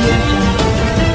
audio jungle.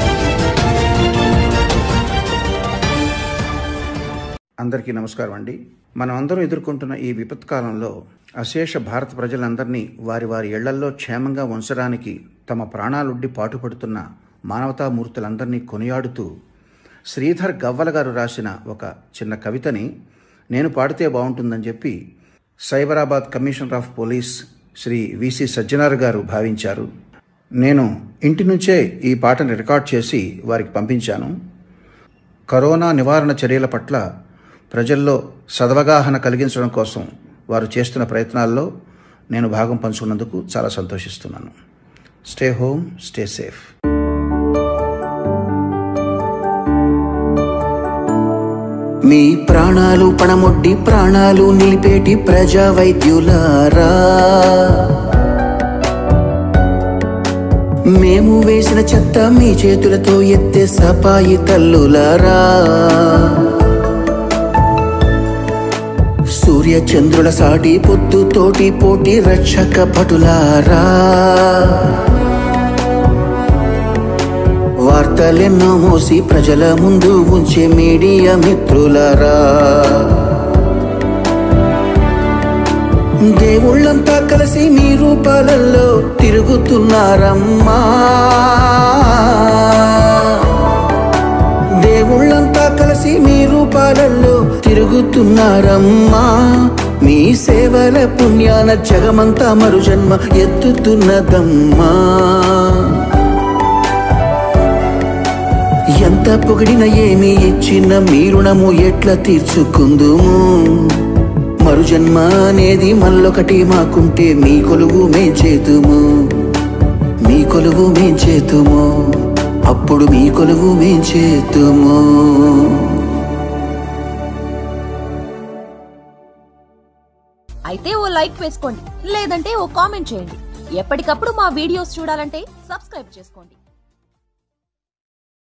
అందరికీ నమస్కారం అండి మనం అందరం ఎదుర్కొంటున్న ఈ విపత్కాలంలో అశేష భారత ప్రజలందరినీ వారి వారి ఇళ్లల్లో క్షేమంగా ఉంచడానికి తమ ప్రాణాలుడ్డి పాటుపడుతున్న మానవతామూర్తులందరినీ కొనియాడుతూ శ్రీధర్ గవ్వల గారు రాసిన ఒక చిన్న కవితని నేను పాడితే బాగుంటుందని చెప్పి Cyberabad commissioner of police Shri VC Sajjanar గారు భావించారు నేను ఇంటి నుంచే ఈ పాటని రికార్డ్ చేసి వారికి పంపించాను కరోనా నివారణ చర్యల పట్ల ప్రజల్లో సదవగాహన కలిగించడం కోసం వారు చేస్తున్న ప్రయత్నాల్లో నేను భాగం పంచుకున్నందుకు చాలా సంతోషిస్తున్నాను స్టే హోమ్ స్టే సేఫ్ మీ ప్రాణాలు పణమొడ్డి ప్రాణాలు నిలిపేటి ప్రజా వైద్యులారా మేము వేసిన చెత్త మీ చేతులతో ఎత్తే సపాయి తల్లులారా సూర్య చంద్రుల సాటి పొద్దుతోటి పోటీ రక్షక భటులారా వార్తలెన్నో మోసి ప్రజల ముందు ఉంచే మీడియా మిత్రులారా దేవుళ్ళంతా కలిసి మీ రూపాలలో తిరుగుతున్నారమ్మా దేవుళ్ళంతా కలిసి మీ రూపాలలో తిరుగుతున్నారమ్మా మీ సేవల పుణ్యాన జగమంతా మరు జన్మ ఎత్తుతున్నదమ్మా ఎంత పొగిడిన ఏమి ఇచ్చిన మీ రుణము ఎట్లా తీర్చుకుందుము మరు జన్మ అనేది మళ్ళొకటి మాకుంటే మీ కొలువు మేం చేతుము మీ కొలువు మేం చేతుము అప్పుడు మీ కొలువు మేం చేతుము అయితే ఓ లైక్ వేసుకోండి లేదంటే ఓ కామెంట్ చేయండి ఎప్పటికప్పుడు మా వీడియోస్ చూడాలంటే సబ్స్క్రైబ్ చేసుకోండి